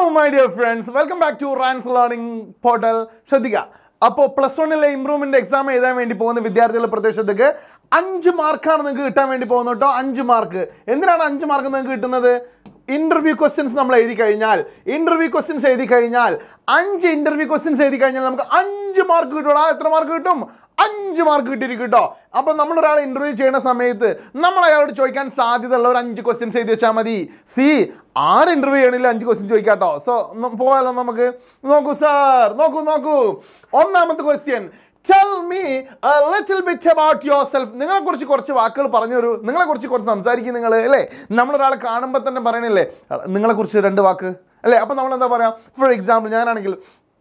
my dear friends welcome back to Rans learning portal ശ്രദ്ധിക്കുക അപ്പോൾ plus വണ്ണിലെ improvement exam എഴുതാൻ വേണ്ടി പോകുന്ന വിദ്യാർത്ഥികളുടെ പ്രദേശത്തേക്ക് അഞ്ച് മാർക്കാണ് നിങ്ങൾക്ക് കിട്ടാൻ വേണ്ടി പോകുന്നത് കേട്ടോ അഞ്ച് മാർക്ക് എന്തിനാണ് അഞ്ച് മാർക്ക് നിങ്ങൾക്ക് കിട്ടുന്നത് ഇന്റർവ്യൂ ക്വസ്റ്റ്യൻസ് നമ്മൾ എഴുതി കഴിഞ്ഞാൽ ഇന്റർവ്യൂ ക്വസ്റ്റ്യൻസ് എഴുതി കഴിഞ്ഞാൽ അഞ്ച് ഇന്റർവ്യൂ ക്വസ്റ്റ്യൻസ് എഴുതി കഴിഞ്ഞാൽ നമുക്ക് അഞ്ച് മാർക്ക് കിട്ടൂടാ എത്ര മാർക്ക് കിട്ടും അഞ്ച് മാർക്ക് കിട്ടിയിരിക്കും കേട്ടോ അപ്പോൾ നമ്മൾ ഒരാൾ ഇന്റർവ്യൂ ചെയ്യുന്ന സമയത്ത് നമ്മൾ അയാളോട് ചോദിക്കാൻ സാധ്യതയുള്ള ഒരു അഞ്ച് ക്വസ്റ്റ്യൻസ് എഴുതി വെച്ചാൽ മതി സി ആര് ഇന്റർവ്യൂ ചെയ്യണില്ല അഞ്ച് ക്വസ്റ്റ്യൻ ചോദിക്കാം കേട്ടോ സോ പോകാലോ നമുക്ക് നോക്കൂ സാർ നോക്കൂ നോക്കൂ ഒന്നാമത്തെ question tell me little bit about yourself നിങ്ങളെ കുറിച്ച് കുറച്ച് വാക്കുകൾ പറഞ്ഞൊരു നിങ്ങളെ കുറിച്ച് കുറച്ച് സംസാരിക്കും നിങ്ങൾ അല്ലേ നമ്മളൊരാളെ കാണുമ്പോൾ തന്നെ പറയണില്ലേ നിങ്ങളെ കുറിച്ച് രണ്ട് വാക്ക് അല്ലേ അപ്പോൾ നമ്മൾ എന്താ പറയാ ഫോർ എക്സാമ്പിൾ ഞാനാണെങ്കിൽ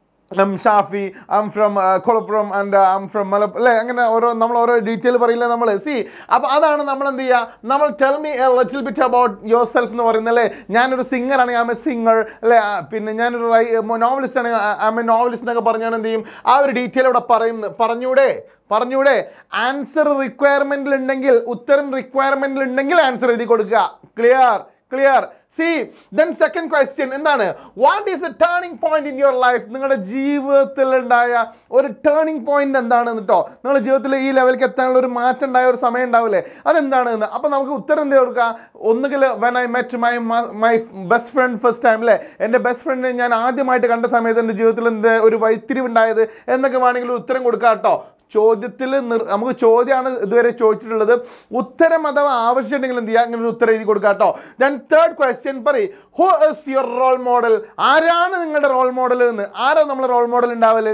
I'm Shafi I'm from Kolappuram and I'm from Mala അല്ലേ അങ്ങനെ ഓരോ നമ്മൾ ഓരോ ഡീറ്റെയിൽ പറയില്ല നമ്മൾ സി അപ്പോൾ അതാണ് നമ്മൾ എന്ത് ചെയ്യുക നമ്മൾ tell me a little bit about yourself എന്ന് പറയുന്നത് അല്ലേ ഞാനൊരു സിംഗർ ആണെങ്കിൽ ആം എ സിംഗർ അല്ലേ ആ, പിന്നെ ഞാനൊരു നോവലിസ്റ്റ് ആണെങ്കിൽ ആം എ നോവലിസ്റ്റ് എന്നൊക്കെ പറഞ്ഞാൽ എന്ത് ചെയ്യും ആ ഒരു ഡീറ്റെയിൽ ഇവിടെ പറയുന്നു പറഞ്ഞൂടെ പറഞ്ഞൂടെ ആൻസർ റിക്വയർമെന്റിൽ ഉണ്ടെങ്കിൽ ഉത്തരം റിക്വയർമെന്റിൽ ഉണ്ടെങ്കിൽ ആൻസർ എഴുതി കൊടുക്കുക clear clear see then second question എന്താണ് what is a turning point in your life നിങ്ങളുടെ ജീവിതത്തിൽ ഉണ്ടായ ഒരു ടേണിംഗ് പോയിന്റ് എന്താണ് കേട്ടോ നിങ്ങളുടെ ജീവിതത്തിൽ ഈ ലെവലിലേക്ക് എത്താനുള്ള ഒരു മാറ്റം ഉണ്ടായ ഒരു സമയം ഉണ്ടാവില്ലേ അതെന്താണ് എന്ന് അപ്പോൾ നമുക്ക് ഉത്തരം എന്ത് കൊടുക്കുക ഒന്നുകിൽ when I met my my best friend first time അല്ലേ എൻ്റെ ബെസ്റ്റ് ഫ്രണ്ടിനെ ഞാൻ ആദ്യമായിട്ട് കണ്ട സമയത്ത് എൻ്റെ ജീവിതത്തിൽ എന്ത് ഒരു വഴിത്തിരിവുണ്ടായത് എന്നൊക്കെ വേണമെങ്കിൽ ഒരു ഉത്തരം കൊടുക്കാം കേട്ടോ ചോദ്യത്തിൽ നിർ നമുക്ക് ചോദ്യമാണ് ഇതുവരെ ചോദിച്ചിട്ടുള്ളത് ഉത്തരം അഥവാ ആവശ്യമുണ്ടെങ്കിൽ എന്ത് ചെയ്യുക അങ്ങനെ ഒരു ഉത്തരം എഴുതി കൊടുക്കുക കേട്ടോ ദെൻ തേർഡ് ക്വസ്റ്റ്യൻ പറയും who is your role model ആരാണ് നിങ്ങളുടെ റോൾ മോഡൽ എന്ന് ആരാ നമ്മളെ റോൾ മോഡൽ ഉണ്ടാവല്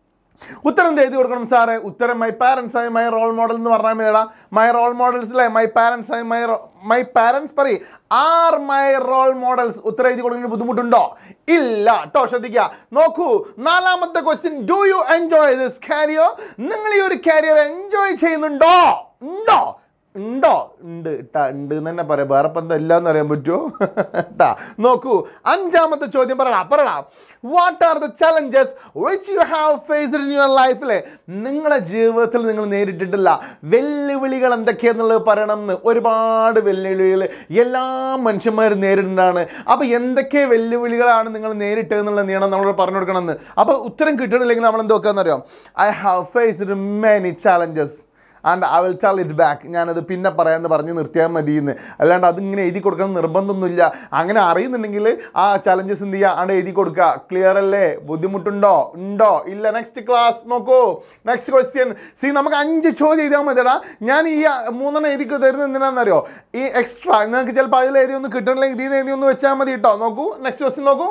ഉത്തരം എന്ത് എഴുതി കൊടുക്കണം സാറേ ഉത്തരം മൈ പാരൻസ് ആയി മൈ റോൾ മോഡൽ എന്ന് പറഞ്ഞാൽ മതിടാ മൈ റോൾ മോഡൽസ് അല്ലേ മൈ പാരൻസ് ആയി മൈ മൈ പാരൻസ് പറയും ആർ മൈ റോൾ മോഡൽസ് ഉത്തരം എഴുതി കൊടുക്കുന്നതിന് ബുദ്ധിമുട്ടുണ്ടോ ഇല്ല കേട്ടോ ശ്രദ്ധിക്കുക നോക്കൂ നാലാമത്തെ question do you enjoy this career നിങ്ങൾ ഈ ഒരു കാരിയർ എൻജോയ് ചെയ്യുന്നുണ്ടോ ഉണ്ടോ ഉണ്ടോ ഉണ്ട് ട്ടാ ഉണ്ട് എന്ന് തന്നെ പറയാം വേറെ ഇപ്പം എന്താ ഇല്ലാന്ന് അറിയാൻ പറ്റുമോ ട്ടാ നോക്കൂ അഞ്ചാമത്തെ ചോദ്യം പറയടാ പറയടാ what are the challenges which you have faced in your ലൈഫിലെ നിങ്ങളെ ജീവിതത്തിൽ നിങ്ങൾ നേരിട്ടിട്ടില്ല വെല്ലുവിളികൾ എന്തൊക്കെയാന്നുള്ളത് പറയണം എന്ന് ഒരുപാട് വെല്ലുവിളികൾ എല്ലാ മനുഷ്യന്മാരും നേരിടുന്നതാണ് അപ്പോൾ എന്തൊക്കെ വെല്ലുവിളികളാണ് നിങ്ങൾ നേരിട്ടതെന്നുള്ള നീണം നമ്മൾ പറഞ്ഞു കൊടുക്കണമെന്ന് അപ്പോൾ ഉത്തരം കിട്ടണില്ലെങ്കിൽ നമ്മൾ എന്ത് വെക്കാന്നറിയാം I have faced many challenges and I will tell it back ഞാനത് പിന്നെ പറയാമെന്ന് പറഞ്ഞ് നിർത്തിയാൽ മതി എന്ന് അല്ലാണ്ട് അതിങ്ങനെ എഴുതി കൊടുക്കണം നിർബന്ധമൊന്നുമില്ല അങ്ങനെ അറിയുന്നുണ്ടെങ്കിൽ ആ ചലഞ്ചസ് എന്ത് ചെയ്യുക ആണ് എഴുതി കൊടുക്കുക ക്ലിയർ അല്ലേ ബുദ്ധിമുട്ടുണ്ടോ ഉണ്ടോ ഇല്ല നെക്സ്റ്റ് ക്ലാസ് നോക്കൂ നെക്സ്റ്റ് ക്വസ്റ്റ്യൻ സി നമുക്ക് അഞ്ച് ചോദ്യം എഴുതിയാൽ മതിടാ ഞാൻ ഈ മൂന്നെണ്ണം എഴുതി തരുന്നത് എന്തിനാണെന്നറിയോ ഈ എക്സ്ട്രാ നിങ്ങൾക്ക് ചിലപ്പോൾ അതിൽ എഴുതി ഒന്ന് കിട്ടണില്ലെങ്കിൽ ഇതിൽ നിന്ന് എഴുതി ഒന്ന് വെച്ചാൽ മതി കേട്ടോ നോക്കൂ നെക്സ്റ്റ് ക്വസ്റ്റ്യൻ നോക്കൂ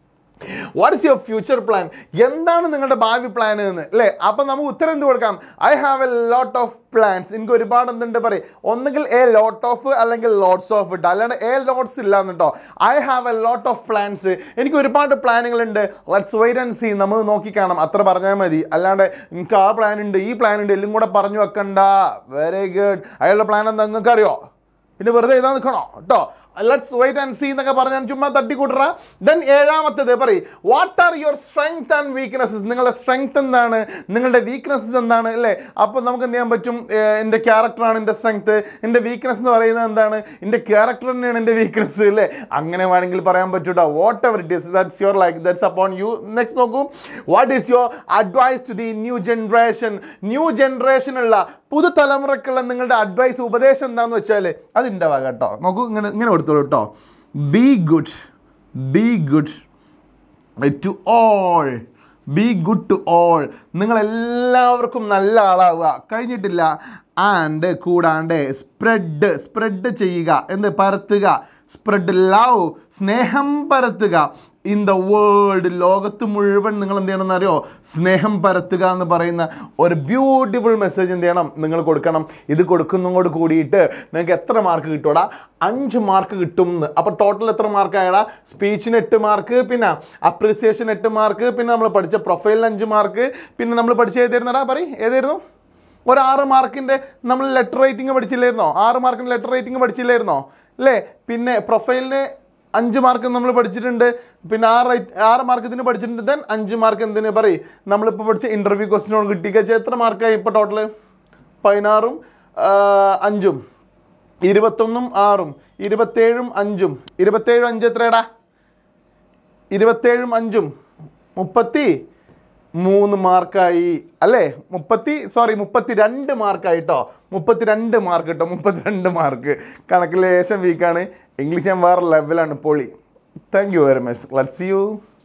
what is your future plan എന്താണ് നിങ്ങളുടെ ഭാവി പ്ലാൻ എന്ന് അല്ലേ അപ്പം നമുക്ക് ഉത്തരം എന്ത് കൊടുക്കാം I have a lot of plans എനിക്ക് ഒരുപാട് എന്തുണ്ട് പറയും ഒന്നുകിൽ എ ലോട്ട് ഓഫ് അല്ലെങ്കിൽ ലോട്ട്സ് ഓഫ് ഇട്ട് അല്ലാണ്ട് എ ലോട്ട്സ് ഇല്ല കേട്ടോ I have a lot of plans എനിക്ക് ഒരുപാട് പ്ലാനുകളുണ്ട് ലെറ്റ്സ് വെയിറ്റ് ആൻഡ് സീ നമ്മൾ നോക്കിക്കാണാം അത്ര പറഞ്ഞാൽ മതി അല്ലാണ്ട് എനിക്ക് ആ പ്ലാൻ ഉണ്ട് ഈ പ്ലാൻ ഉണ്ട് എല്ലാം കൂടെ പറഞ്ഞു വെക്കണ്ട വെരി ഗുഡ് അയാളുടെ പ്ലാൻ എന്താ നിങ്ങൾക്ക് അറിയോ പിന്നെ വെറുതെ എഴുതാൻ നിൽക്കണോ കേട്ടോ ലെറ്റ്സ് വെയിറ്റ് ആൻഡ് സീ എന്നൊക്കെ പറഞ്ഞാൽ ചുമ്മാ തട്ടിക്കൂട്ടറ ദെൻ ഏഴാമത്തത് പറയും what are your strength and weaknesses നിങ്ങളുടെ സ്ട്രെങ്ത് എന്താണ് നിങ്ങളുടെ വീക്ക്നെസ്സസ് എന്താണ് അല്ലേ അപ്പോൾ നമുക്ക് എന്ത് ചെയ്യാൻ പറ്റും ഏഹ് എൻ്റെ ക്യാരക്ടറാണ് എൻ്റെ സ്ട്രെങ്ത് എൻ്റെ വീക്ക്നെസ് എന്ന് പറയുന്നത് എന്താണ് എൻ്റെ ക്യാരക്ടർ തന്നെയാണ് എൻ്റെ വീക്ക്നെസ് അല്ലേ അങ്ങനെ വേണമെങ്കിൽ പറയാൻ പറ്റൂട്ടോ whatever it is that's your like that's upon you next നോക്കൂ what is your advice to the new generation new ജനറേഷനുള്ള പുതുതലമുറക്കുള്ള നിങ്ങളുടെ അഡ്വൈസ് ഉപദേശം എന്താണെന്ന് വെച്ചാൽ അതിൻ്റെ വക കേട്ടോ നോക്കൂ ഇങ്ങനെ ഇങ്ങനെ കൊടുത്തോളൂ കേട്ടോ be good be good to all be good to all നിങ്ങൾ എല്ലാവർക്കും നല്ല ആളാവുക കഴിഞ്ഞിട്ടില്ല ആൻഡ് കൂടാണ്ട് സ്പ്രെഡ് സ്പ്രെഡ് ചെയ്യുക എന്ത് പരത്തുക സ്പ്രെഡ് ലവ് സ്നേഹം പരത്തുക ഇൻ ദ വേൾഡ് ലോകത്ത് മുഴുവൻ നിങ്ങൾ എന്ത് ചെയ്യണം എന്നറിയോ സ്നേഹം പരത്തുക എന്ന് പറയുന്ന ഒരു ബ്യൂട്ടിഫുൾ മെസ്സേജ് എന്ത് ചെയ്യണം നിങ്ങൾ കൊടുക്കണം ഇത് കൊടുക്കുന്നതോട് കൂടിയിട്ട് നിങ്ങൾക്ക് എത്ര മാർക്ക് കിട്ടൂടാ അഞ്ച് മാർക്ക് കിട്ടും എന്ന് അപ്പോൾ ടോട്ടൽ എത്ര മാർക്ക് ആയടാ സ്പീച്ചിന് എട്ട് മാർക്ക് പിന്നെ അപ്രിസിയേഷൻ എട്ട് മാർക്ക് പിന്നെ നമ്മൾ പഠിച്ച പ്രൊഫൈലിന് അഞ്ച് മാർക്ക് പിന്നെ നമ്മൾ പഠിച്ച ഏതായിരുന്നടാ പറയും ഏതായിരുന്നു ഒരു ആറ് മാർക്കിൻ്റെ നമ്മൾ ലെറ്റർ റൈറ്റിംഗ് പഠിച്ചില്ലായിരുന്നോ ആറ് മാർക്കിൻ്റെ ലെറ്റർ റൈറ്റിംഗ് പഠിച്ചില്ലായിരുന്നോ അല്ലേ പിന്നെ പ്രൊഫൈലിന് അഞ്ച് മാർക്ക് നമ്മൾ പഠിച്ചിട്ടുണ്ട് പിന്നെ ആറ് റൈറ്റ് ആറ് മാർക്ക് ഇതിന് പഠിച്ചിട്ടുണ്ട് ദെൻ അഞ്ച് മാർക്ക് എന്തിനു പറയും നമ്മളിപ്പോൾ പഠിച്ച ഇൻ്റർവ്യൂ ക്വസ്റ്റിനോട് കിട്ടിയ എത്ര മാർക്കായി ഇപ്പോൾ ടോട്ടൽ പതിനാറും ആ, അഞ്ചും ഇരുപത്തൊന്നും ആറും ഇരുപത്തേഴും അഞ്ചും ഇരുപത്തേഴും അഞ്ച് എത്രയടാ ഇരുപത്തേഴും അഞ്ചും മുപ്പത്തി മൂന്ന് മാർക്കായി അല്ലേ മുപ്പത്തി സോറി മുപ്പത്തി രണ്ട് മാർക്കായി കേട്ടോ മുപ്പത്തി രണ്ട് മാർക്ക് കേട്ടോ മുപ്പത്തി രണ്ട് മാർക്ക് കണക്കിൽ ലേശം വീക്കാണ് ഇംഗ്ലീഷ് ഞാൻ വേറെ ലെവലാണ് പൊളി thank you very much let's U